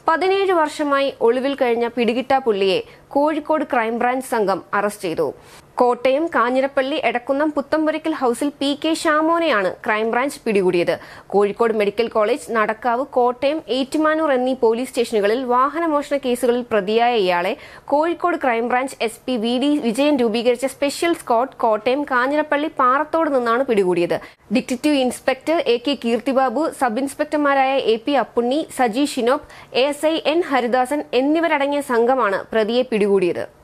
പതിനേഴ് വർഷമായി ഒളിവിൽ കഴിഞ്ഞ പിടികിട്ടാ പുള്ളിയെ കോഴിക്കോട് ക്രൈംബ്രാഞ്ച് സംഘം അറസ്റ്റ് ചെയ്തു കോട്ടയം കാഞ്ഞിരപ്പള്ളി എടക്കുന്നം പുത്തമ്പുരയ്ക്കൽ ഹൌസിൽ പി കെ ഷാമോനെയാണ് ക്രൈംബ്രാഞ്ച് പിടികൂടിയത് കോഴിക്കോട് മെഡിക്കൽ കോളേജ് നടക്കാവ് കോട്ടയം ഏറ്റുമാനൂർ എന്നീ പോലീസ് സ്റ്റേഷനുകളിൽ വാഹനമോഷണ കേസുകളിൽ പ്രതിയായ ഇയാളെ Kozhikode crime branch S P V D Vijayan രൂപീകരിച്ച സ്പെഷ്യൽ സ്ക്വാഡ് കോട്ടയം കാഞ്ഞിരപ്പള്ളി പാറത്തോട് നിന്നാണ് പിടികൂടിയത് detective inspector A K Keerthibabu sub ഇൻസ്പെക്ടർമാരായ A P Appunni Saji Shinob A S I N Haridasan എന്നിവരടങ്ങിയ സംഘമാണ് പ്രതിയെ പിടികൂടിയത്